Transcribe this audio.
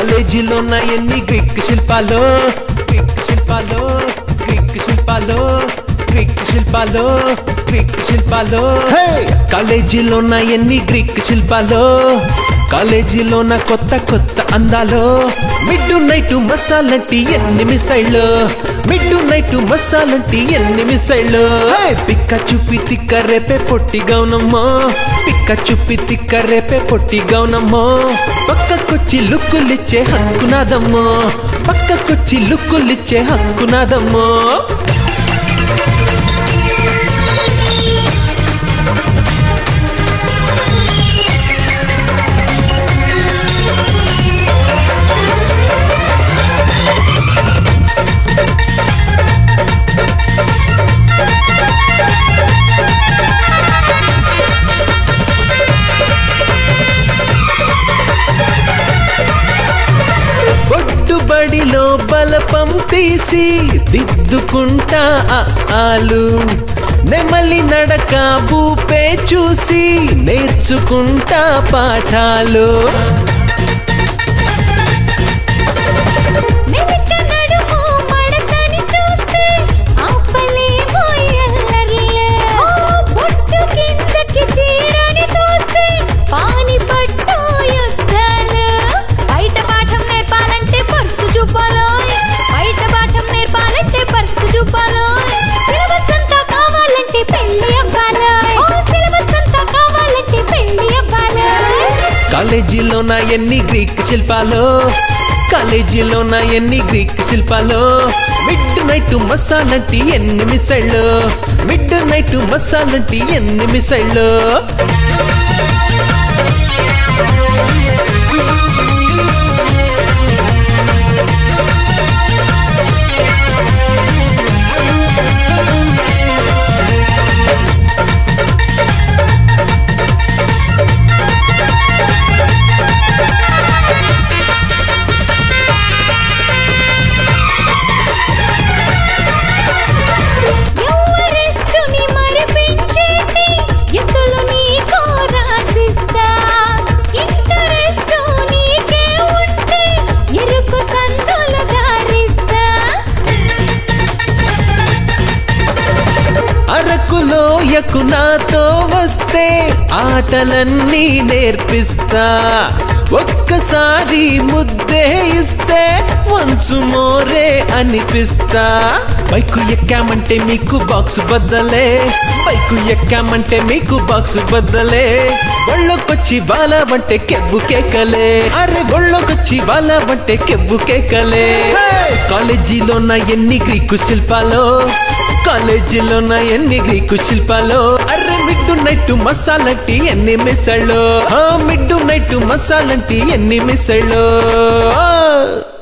కాలేజీలో నా ఎన్ని గ్రీక్ శిల్పాలు గ్రీక్ శిల్పాలు గ్రీక్ శిల్పాలు గ్రీక్ శిల్పాలు గ్రీక్ శిల్పాలు కాలేజీలో నా ఎన్ని గ్రీక్ శిల్పాలు కాలేజీలో నా కొత్త కొత్త అందాలు మిడ్ నైట్ మసాలంటి ఎన్ని మిసైళ్ళు మిడ్ నైట్ మసాలంటి ఎన్ని మిసైళ్ళు పిక్క చూపి తిక్క రేపే పొట్టి గౌనమ్మో పిక్క చూపి తిక్క రేపే పొట్టి గౌనమ్మో పక్కకొచ్చి లుక్కులిచ్చే హక్కునాదమ్మో పక్కకొచ్చి లుక్కులిచ్చే హక్కునాదమ్మో బొట్టుబడిలో బలపం తీసి దిద్దుకుంటా ఆ ఆలు నెమలి నడక బూపే చూసి నేర్చుకుంటా పాఠాలు మెలిక నడుము మడతని చూస్తే ఆపలేమో ఎల్లర్లే. ఆ బొట్టు కిందకి చీరని తోస్తే పాని పట్టు యుద్ధాలు. బయట పాఠం నేర్పాలంటే పర్సు చూపాలోయ్. బయట పాఠం నేర్పాలంటే పర్సు చూపాలోయ్. సిలబస్ అంతా కావాలంటే పెళ్లి అవ్వాలోయ్. ఓ సిలబస్ అంతా కావాలంటే పెళ్లి అవ్వాలోయ్. కాలేజీలో నా ఎన్ని గ్రీక్ శిల్పాలు కాలేజీలో నా ఎన్ని గ్రీక్ శిల్పాలు మిడ్ నైట్ మసాలంటి ఎన్ని మిసైళ్ళు మిడ్ నైట్ మసాలంటి ఎన్ని మిసైళ్ళు ఎవరెస్టుని మరిపించేటి ఎత్తులు నీకో రాసిస్తా. ఇంటరెస్టు నీకే ఉంటే ఎరుకు సందులు దారిస్తా. అరకులో యకు నాతో వస్తే ఆటలన్నీ నేర్పిస్తా ఒక్కసారి ముద్దే ఇస్తే వంచు మోరే అనిపిస్తా బైకు ఎక్కామంటే మీకు బాక్స్ బద్దలే బైకు ఎక్కామంటే మీకు బాక్స్ బద్దలే ఒళ్ళొకొచ్చి బాలవంటే కెవ్వు కేకలే అరే ఒళ్ళొకొచ్చి బాలవంటే కెవ్వు కేకలే కాలేజీలో నా ఎన్ని గ్రీకు శిల్పాలో కాలేజీలో నా ఎన్ని గ్రీకు శిల్పాలు అర్రే మిడ్డు నైట్ మసాలంటి ఎన్ని మిసళ్ళు మిడ్డు నైట్ మసాలంటి ఎన్ని మిసళ్ళు